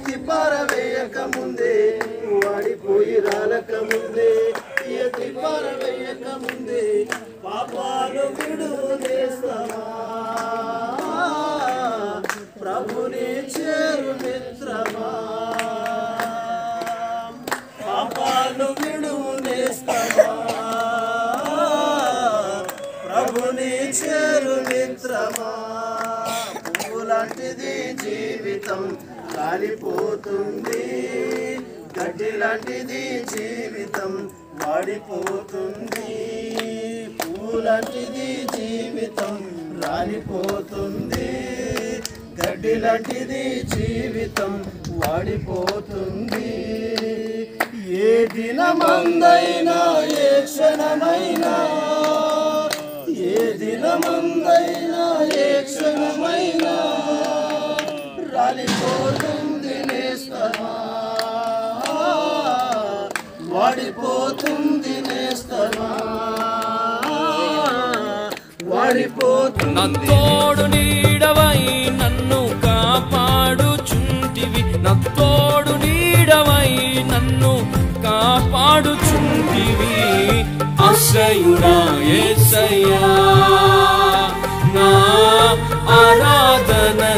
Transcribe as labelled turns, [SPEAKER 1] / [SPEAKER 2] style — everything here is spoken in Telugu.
[SPEAKER 1] ఎత్తి పారవేయక ముందే వాడిపోయి రాలక ముందే ఎత్తి పారవేయక ముందే పాపాలు విడుదేస్తావా ప్రభుని చేరు మిత్రమా పాపాలు విడునేస్తావా ప్రభుని చేరు మిత్రమా పువ్వు లాంటిది జీవితం కాలిపోతుంది గడ్డి లాంటిది జీవితం వాడిపోతుంది పువ్వు లాంటిది జీవితం రాలిపోతుంది గడ్డి లాంటిది జీవితం వాడిపోతుంది ఏ దినమందైనా ఏ క్షణమైనా ఏ దినమందైనా ఏ క్షణమైనా రాలిపోతుంది నేస్తమా వాడిపోతుంది నేస్తమా వాడిపోతుంది
[SPEAKER 2] నా తోడు నీడవై నన్ను కాపాడుచుంటివి నా తోడు నీడవై నన్ను కాపాడుచుంటివి ఆశ్రయుడా యేసయ్యా నా ఆరాధన